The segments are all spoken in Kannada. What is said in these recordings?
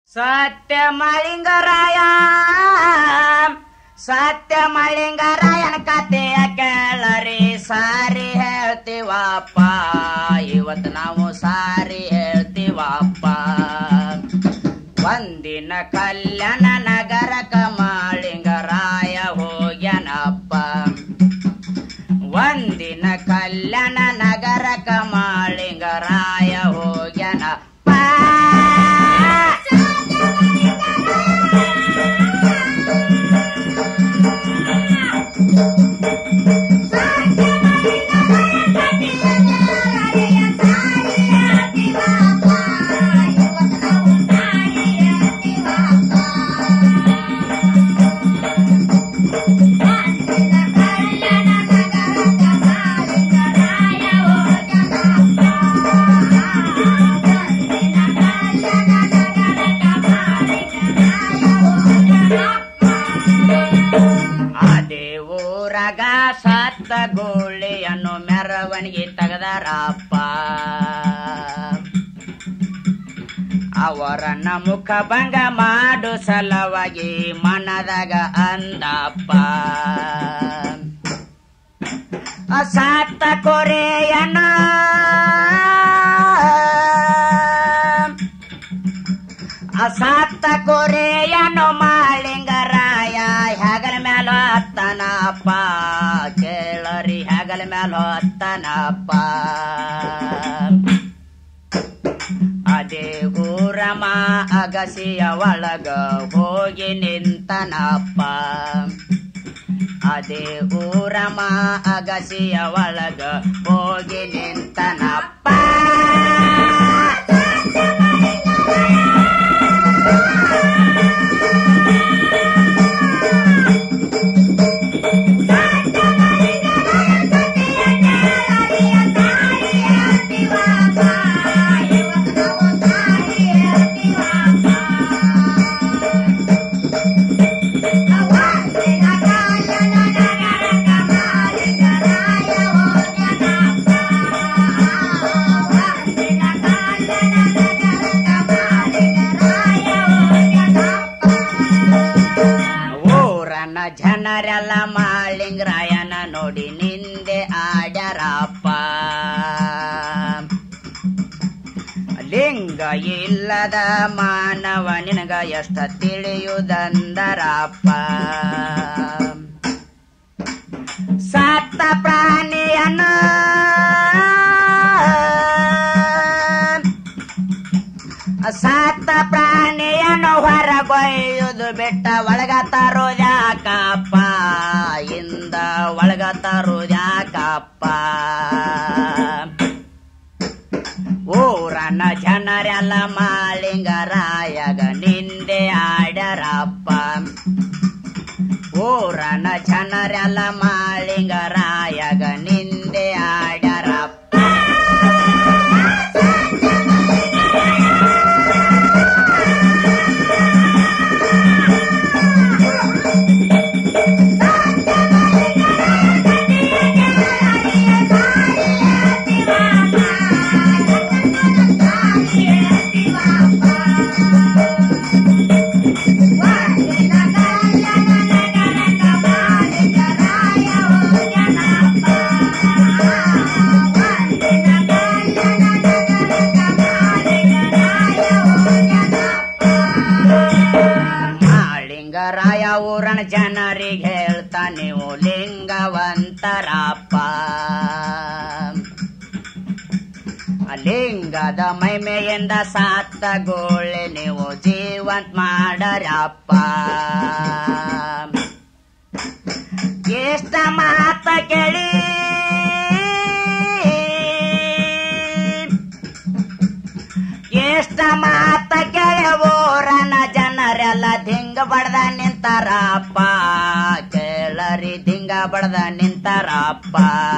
ಸತ್ಯ ಮಳಿಂಗರಾಯ ಸತ್ಯ ಮಳಿಂಗರಾಯನ ಕಥೆಯ ಕೇಳರಿ ಸಾರಿ ಹೇಳ್ತೀವಪ್ಪ ಇವತ್ತು ನಾವು ಸಾರಿ ಹೇಳ್ತೀವಪ್ಪ ಒಂದಿನ ಕಲ್ಯಾಣ ನಗರಕ ಮಾಳಿಂಗರಾಯ ಹೋಗ್ಯನಪ್ಪ ಒಂದಿನ ಕಲ್ಯಾಣ ನಗರಕ ಮಾಳಿಂಗರಾಯ ಹೋಗ್ಯನಪ್ಪ ಅದೇ ಊರಗ ಸತ್ತ ಗೋಳಿಯನ್ನು ಮೆರವಣಿಗೆ ತೆಗೆದರಪ್ಪ ಅವರನ್ನ ಮುಖ ಭಂಗ ಮಾಡು ಸಲುವಾಗಿ ಮನದಾಗ ಅಂದಪ್ಪ ಸತ್ತ ಕೊರೆಯನ ಅಸಾತ್ತ ಕೊರೆಯನು ಮಾಳಿಂಗರಾಯ ಹೆಗಲ ಮ್ಯಾಲ ಹತ್ತನಪ್ಪ ಕೇಳರಿ ಹೆಗಲ ಮ್ಯಾಲ ಹತ್ತನಪ್ಪ ಅದೇ ಊರಮ ಅಗಸಿಯ ಒಳಗ ಹೋಗಿ ನಿಂತನಪ್ಪ ಅದೇ ಊರಮ ಅಗಸಿಯ ಒಳಗ ಹೋಗಿ ನಿಂತನಪ್ಪ ಊರನ ಜನರೆಲ್ಲ ಮಾಳಿಂಗರಾಯನ ನೋಡಿ ನಿಂದೆ ಆಡ್ಯಾರಪ್ಪ ಲಿಂಗ ಇಲ್ಲದ ಮಾನವ ನಿನಗ ಎಷ್ಟ ತಿಳಿಯುದಂದರಪ್ಪ ಸತ್ತ ಪ್ರಾಣಿಯನ್ನ ಸತ್ತ ಪ್ರಾಣಿಯನ್ನು ಹೊರಗೊಯ್ಯುದು ಬೆಟ್ಟ ಒಳಗ ತರೋದ್ಯಾಕಪ್ಪ ಇಂದ ಒಳಗ ತರೋದ್ಯಾಕಪ್ಪ ಊರನ ಜನರೆಲ್ಲ ಮಾಳಿಂಗರಾಯಗ ನಿಂದೆ ಆಡ್ಯಾರಪ್ಪ ಊರನ ಜನರೆಲ್ಲ ಮಾಳಿಂಗರಾಯಗ ನಿಂದೆ ಆಡ್ಯಾರಪ್ಪ ಮಾಳಿಂಗರಾಯ ಊರನ ಜನರಿಗೆ ಹೇಳ್ತಾ ನೀವು ಲಿಂಗವಂತರಪ್ಪ ಲಿಂಗದ ಮೈಮೆಯಿಂದ ಸಾತ್ತ ಗೋಳೆ ನೀವು ಜೀವಂತ ಮಾಡರಪ್ಪ ಎಷ್ಟ ಮಾತ ಕೇಳಿ ಎಷ್ಟ ಮಾತ ಕೇಳಿ ಊರನ ಜನರೆಲ್ಲ ದಿಂಗ ಬಡ್ದ ನಿಂತಾರಪ್ಪ ಕೇಳರಿ ದಿಂಗ ಬಡ್ದ ನಿಂತಾರಪ್ಪ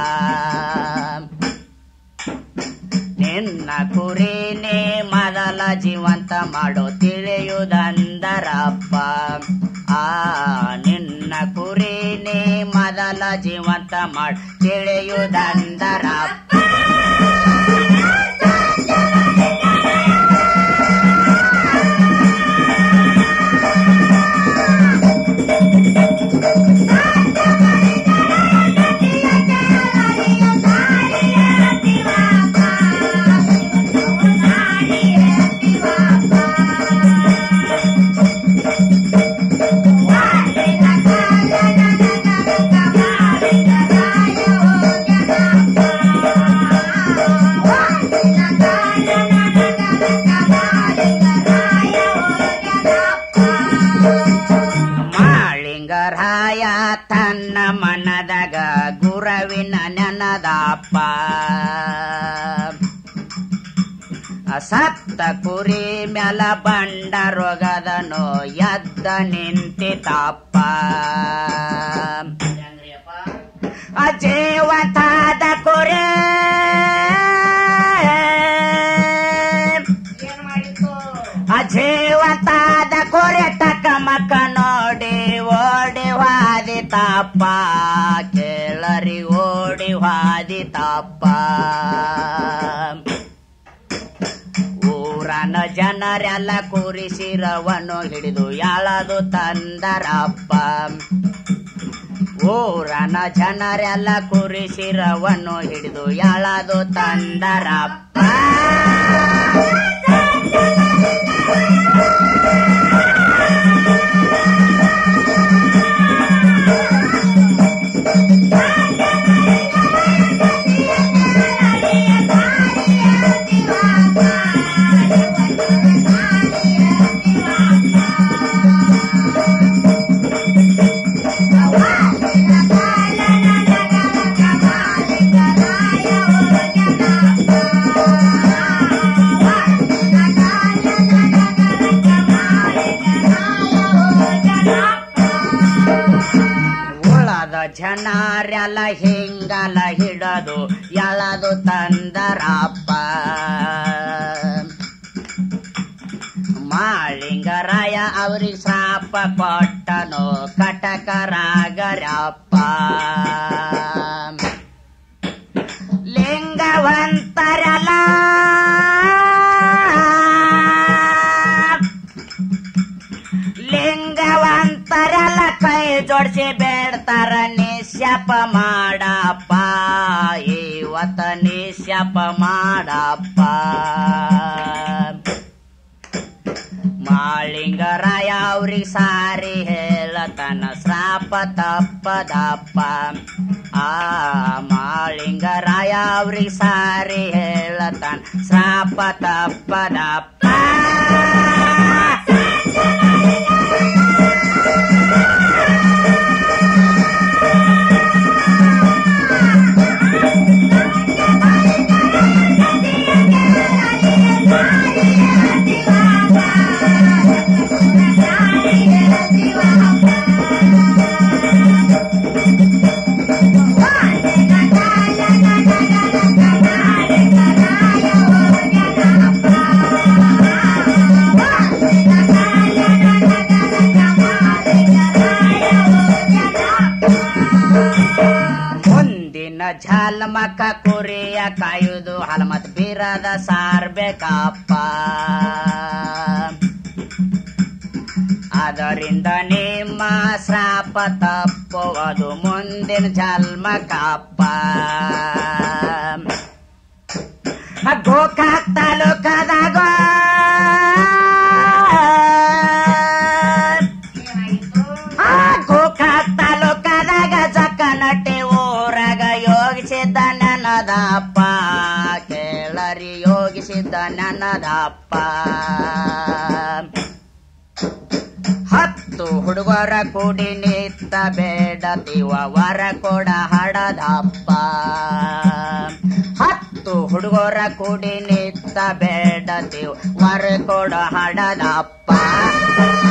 ನಿನ್ನ ಕುರಿನೇ ಮೊದಲ ಜೀವಂತ ಮಾಡೋ ತಿಳಿಯುವುದಂದರಪ್ಪ ಆ ನಿನ್ನ ಕುರಿನೇ ಮೊದಲ ಜೀವಂತ ಮಾಡ ತಿಳಿಯುವುದಂದರಪ್ಪ ತನ್ನ ಮನದಾಗ ಗುರವಿನ ನೆನದಪ್ಪ ಸತ್ತ ಕುರಿ ಮ್ಯಾಲ ಬಂಡ ರೋಗದನು ಎದ್ದ ನಿಂತಿತಪ್ಪ ಅಜೀವತಾದ ಕುರಿ ಅಜೀವತಾದ ಕುರಿ ಟಕ ಮಕ್ಕ ನೋಡಿ ಓಡಿ ಹಾದಿ ತಪ್ಪ ಕೇಳರಿ ಓಡಿ ಹಾದಿ ತಪ್ಪ ಊರನ ಜನರೆಲ್ಲ ಕುರಿಸಿರವನು ಹಿಡಿದು ಯಾಳದು ತಂದರಪ್ಪ ಊರನ ಜನರೆಲ್ಲ ಕುರಿಸಿರವನು ಹಿಡಿದು ಯಾಳದು ತಂದರಪ್ಪ ಉಳದ ಜನರೆಲ್ಲ ಹಿಂಗಲ ಹಿಡದು ಎಳದು ತಂದರಪ್ಪ ಮಾಳಿಂಗರಾಯ ಅವ್ರಿಗೆ ಶಾಪ ಕೊಟ್ಟನು ಕಟಕರಾಗರಪ್ಪ ಲಿಂಗವಂತರಲ್ಲ ಲಿಂಗವಂತರೆಲ್ಲ ಕೈ ಜೋಡಿಸಿ ಬೇಡ್ತಾರ ನಿಶ್ಯಪ ಮಾಡಪ್ಪ ಇವತ್ತ ನಿಶ್ಯಪ ಮಾಡಪ್ಪ ಮಾಳಿಂಗರಾಯ ಅವ್ರಿಗೆ ಸಾರಿ ಹೇಳತನ ಶ್ರಾಪ ತಪ್ಪದಪ್ಪ ಆ ಮಾಳಿಂಗರಾಯ ಅವ್ರಿಗೆ ಸಾರಿ ಹೇಳತನ ಶ್ರಾಪ ತಪ್ಪದಪ್ಪ ಮುಂದಿನ ಝಾಲ್ಮಕ ಕುರಿಯ ಕಾಯುವುದು ಹಲಮತ್ ಬೀರದ ಸಾರ್ಬೇಕಪ್ಪ ಅದರಿಂದ ನಿಮ್ಮ ಶ್ರಾಪ ತಪ್ಪುವುದು ಮುಂದಿನ ಜನ್ಮಕ್ಕಪ್ಪ ಗೋಕಾಕ್ ತಾಲೂಕದಾಗ ಆ ಗೋಕಾಕ್ ತಾಲೂಕದಾಗ ಜಕ್ಕನಟ್ಟಿ ಊರಾಗ ಯೋಗಿಸಿದ್ದ ನನ್ನದಪ್ಪ ಕೇಳರಿ ಯೋಗಿಸಿದ್ದ ನನ್ನದಪ್ಪ ಹತ್ತು ಹುಡುಗರ ಕೂಡಿ ನಿತ್ತ ಬೇಡತಿವ ವರ ಕೊಡ ಹಡದಪ್ಪ ಹತ್ತು ಹುಡುಗರ ಕೂಡಿ ನಿತ್ತ ಬೇಡತಿವ ವರ ಕೊಡ ಹಡದಪ್ಪ